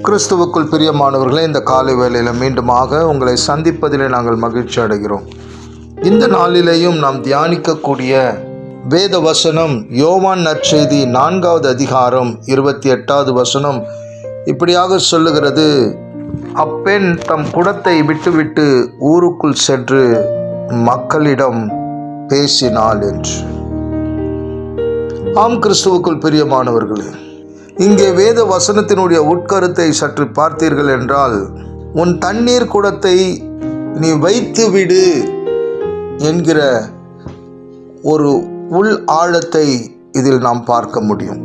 கிறிஸ்துவுக்குள் பிரியமானவர்களே இந்த காலை வேளையில் மீண்டுமாக உங்களை சந்திப்பதிலே நாங்கள் மகிழ்ச்சி அடைகிறோம் இந்த நாளிலேயும் நாம் தியானிக்கக்கூடிய வேத வசனம் யோவான் நற்செய்தி நான்காவது அதிகாரம் இருபத்தி எட்டாவது வசனம் இப்படியாக சொல்லுகிறது அப்பெண் தம் குடத்தை விட்டுவிட்டு ஊருக்குள் சென்று மக்களிடம் பேசினாள் என்று ஆம் கிறிஸ்துவுக்குள் பிரியமானவர்களே இங்கே வேத வசனத்தினுடைய உட்கருத்தை சற்று பார்த்தீர்கள் என்றால் உன் தண்ணீர் குடத்தை நீ வைத்து விடு என்கிற ஒரு உள் ஆழத்தை இதில் நாம் பார்க்க முடியும்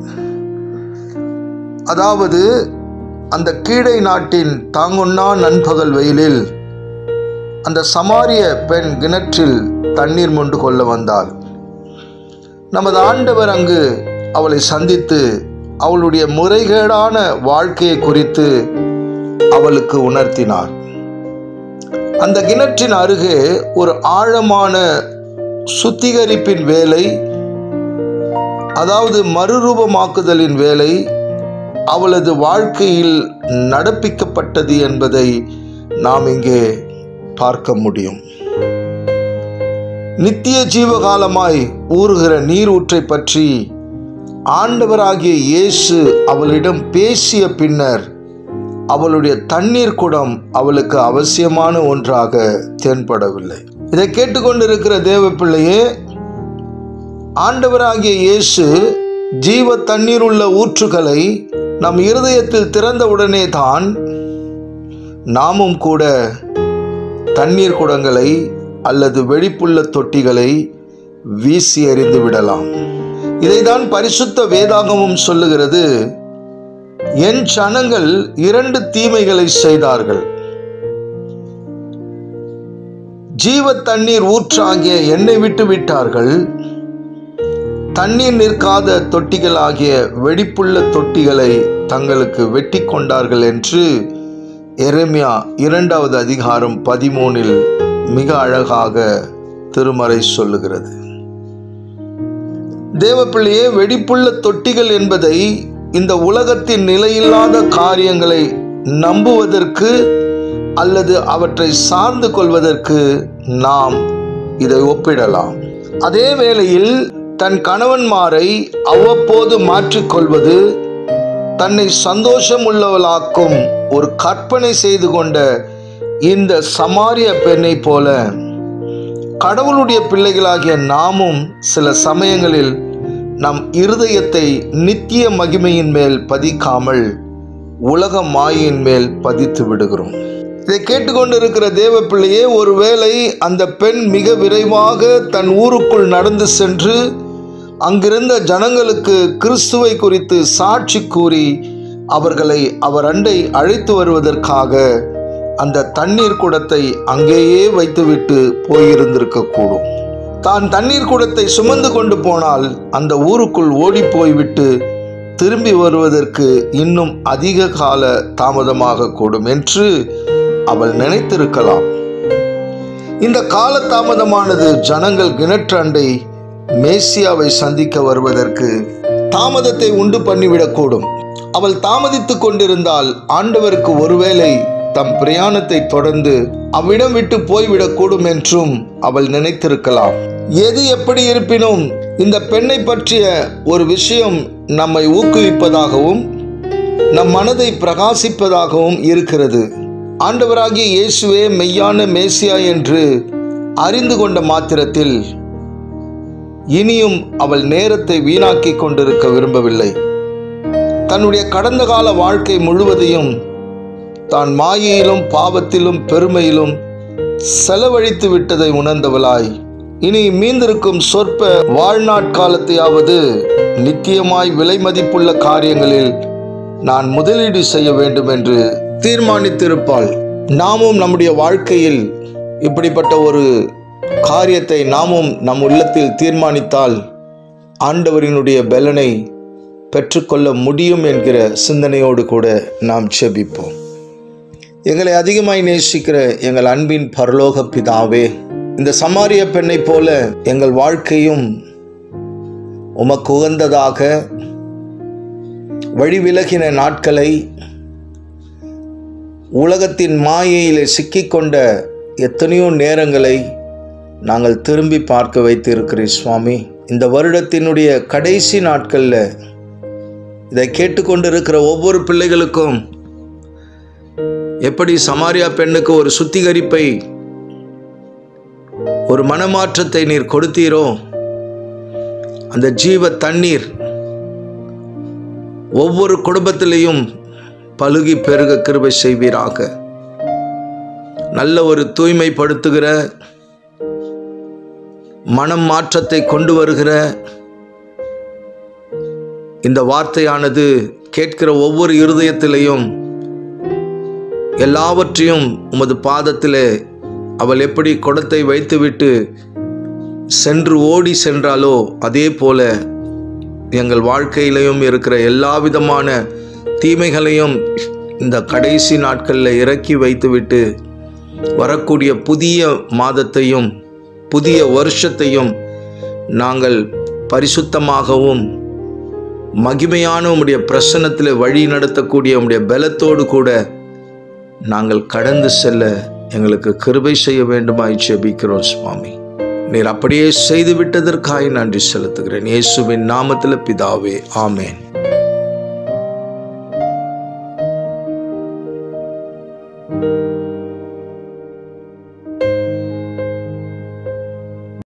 அதாவது அந்த கீழை நாட்டின் தாங்குண்ணா நண்பகல் வெயிலில் அந்த சமாரிய பெண் கிணற்றில் தண்ணீர் மொண்டு கொள்ள வந்தாள் நமது ஆண்டவர் அங்கு அவளை சந்தித்து அவளுடைய முறைகேடான வாழ்க்கையை குறித்து அவளுக்கு உணர்த்தினார் அந்த கிணற்றின் அருகே ஒரு ஆழமான சுத்திகரிப்பின் வேலை அதாவது மறுரூபமாக்குதலின் வேலை அவளது வாழ்க்கையில் நடப்பிக்கப்பட்டது என்பதை நாம் இங்கே பார்க்க முடியும் நித்திய ஜீவகாலமாய் ஊறுகிற நீரூற்றை பற்றி ஆண்டவராகிய இயேசு அவளிடம் பேசிய பின்னர் அவளுடைய தண்ணீர் குடம் அவளுக்கு அவசியமான ஒன்றாக தென்படவில்லை இதை கேட்டுக்கொண்டிருக்கிற தேவ பிள்ளையே ஆண்டவராகிய இயேசு ஜீவ தண்ணீர் உள்ள ஊற்றுகளை நம் இருதயத்தில் திறந்தவுடனே தான் நாமும் கூட தண்ணீர் குடங்களை அல்லது வெடிப்புள்ள தொட்டிகளை வீசி எறிந்து விடலாம் இதைதான் பரிசுத்த வேதாகமும் சொல்லுகிறது என் ஜனங்கள் இரண்டு தீமைகளை செய்தார்கள் ஜீவ தண்ணீர் ஊற்றாகிய எண்ணெய் விட்டு விட்டார்கள் தண்ணீர் நிற்காத தொட்டிகளாகிய வெடிப்புள்ள தொட்டிகளை தங்களுக்கு வெட்டி கொண்டார்கள் என்று எரேமியா இரண்டாவது அதிகாரம் பதிமூனில் மிக அழகாக திருமறை சொல்லுகிறது தேவப்பிள்ளையே வெடிப்புள்ள தொட்டிகள் என்பதை இந்த உலகத்தின் நிலையில்லாத காரியங்களை நம்புவதற்கு அல்லது அவற்றை சார்ந்து கொள்வதற்கு நாம் இதை ஒப்பிடலாம் அதே வேளையில் தன் கணவன்மாரை அவ்வப்போது மாற்றிக்கொள்வது தன்னை சந்தோஷம் உள்ளவளாக்கும் ஒரு கற்பனை செய்து கொண்ட இந்த சமாரிய பெண்ணை போல கடவுளுடைய பிள்ளைகளாகிய நாமும் சில சமயங்களில் நம் இருதயத்தை நித்திய மகிமையின் மேல் பதிக்காமல் உலக மாயின் மேல் பதித்து விடுகிறோம் இதை கேட்டுக்கொண்டிருக்கிற தேவ பிள்ளையே ஒருவேளை அந்த பெண் மிக விரைவாக தன் ஊருக்குள் நடந்து சென்று அங்கிருந்த ஜனங்களுக்கு கிறிஸ்துவை குறித்து சாட்சி கூறி அவர்களை அவர் அண்டை அழைத்து வருவதற்காக அந்த தண்ணீர் குடத்தை அங்கேயே வைத்துவிட்டு போயிருந்திருக்க கூடும் தான் தண்ணீர் குடத்தை சுமந்து கொண்டு போனால் அந்த ஊருக்குள் ஓடி போய்விட்டு திரும்பி வருவதற்கு இன்னும் அதிக கால தாமதமாக கூடும் என்று அவள் நினைத்திருக்கலாம் இந்த கால தாமதமானது ஜனங்கள் கிணற்றண்டை மேசியாவை சந்திக்க வருவதற்கு தாமதத்தை உண்டு பண்ணிவிடக்கூடும் அவள் தாமதித்துக் கொண்டிருந்தால் ஆண்டவருக்கு ஒருவேளை தம் பிரயாணத்தை தொடர்ந்து அவ்விடம் விட்டு போய்விடக்கூடும் என்றும் அவள் நினைத்திருக்கலாம் எது எப்படி இருப்பினும் இந்த பெண்ணை பற்றிய ஒரு விஷயம் நம்மை ஊக்குவிப்பதாகவும் நம் மனதை பிரகாசிப்பதாகவும் இருக்கிறது ஆண்டவராகிய இயேசுவே மெய்யான மேசியா என்று அறிந்து கொண்ட மாத்திரத்தில் இனியும் அவள் நேரத்தை வீணாக்கி கொண்டிருக்க விரும்பவில்லை தன்னுடைய கடந்த கால வாழ்க்கை முழுவதையும் தான் மாயையிலும் பாவத்திலும் பெருமையிலும் செலவழித்து விட்டதை உணர்ந்தவளாய் இனி மீந்திருக்கும் சொற்ப வாழ்நாட்காலத்தையாவது நித்தியமாய் விலை மதிப்புள்ள காரியங்களில் நான் முதலீடு செய்ய வேண்டும் என்று தீர்மானித்திருப்பாள் நாமும் நம்முடைய வாழ்க்கையில் இப்படிப்பட்ட ஒரு காரியத்தை நாமும் நம் உள்ளத்தில் தீர்மானித்தால் ஆண்டவரினுடைய பலனை பெற்றுக்கொள்ள முடியும் என்கிற சிந்தனையோடு கூட நாம் செபிப்போம் எங்களை அதிகமாய் நேசிக்கிற எங்கள் அன்பின் பரலோக பிதாவே இந்த சமாரிய பெண்ணை போல எங்கள் வாழ்க்கையும் உமக்கு உகந்ததாக வழிவிலகின நாட்களை உலகத்தின் மாயையிலே சிக்கிக்கொண்ட எத்தனையோ நேரங்களை நாங்கள் திரும்பி பார்க்க வைத்திருக்கிறீர் சுவாமி இந்த வருடத்தினுடைய கடைசி நாட்களில் இதை கேட்டுக்கொண்டிருக்கிற ஒவ்வொரு பிள்ளைகளுக்கும் எப்படி சமாரியா பெண்ணுக்கு ஒரு சுத்திகரிப்பை ஒரு மனமாற்றத்தை நீர் கொடுத்தீரோ அந்த ஜீவ தண்ணீர் ஒவ்வொரு குடும்பத்திலையும் பழுகி பெருக கிருபை செய்வீராக நல்ல ஒரு தூய்மைப்படுத்துகிற மனம் மாற்றத்தை கொண்டு வருகிற இந்த வார்த்தையானது கேட்கிற ஒவ்வொரு இருதயத்திலையும் எல்லாவற்றையும் உமது பாதத்திலே அவள் எப்படி குடத்தை வைத்துவிட்டு சென்று ஓடி சென்றாலோ அதே போல எங்கள் வாழ்க்கையிலையும் இருக்கிற எல்லா விதமான தீமைகளையும் இந்த கடைசி நாட்களில் இறக்கி வைத்துவிட்டு வரக்கூடிய புதிய மாதத்தையும் புதிய வருஷத்தையும் நாங்கள் பரிசுத்தமாகவும் மகிமையான உம்முடைய பிரசன்னத்தில் வழி நடத்தக்கூடிய உம்முடைய பலத்தோடு கூட நாங்கள் கடந்து செல்ல எங்களுக்கு கிருபை செய்ய வேண்டுமாய் ஜெபிக்கிறோம் சுவாமி நீர் அப்படியே செய்து விட்டதற்காய் நன்றி செலுத்துகிறேன் இயேசுவின் நாமத்தில் பிதாவே ஆமேன்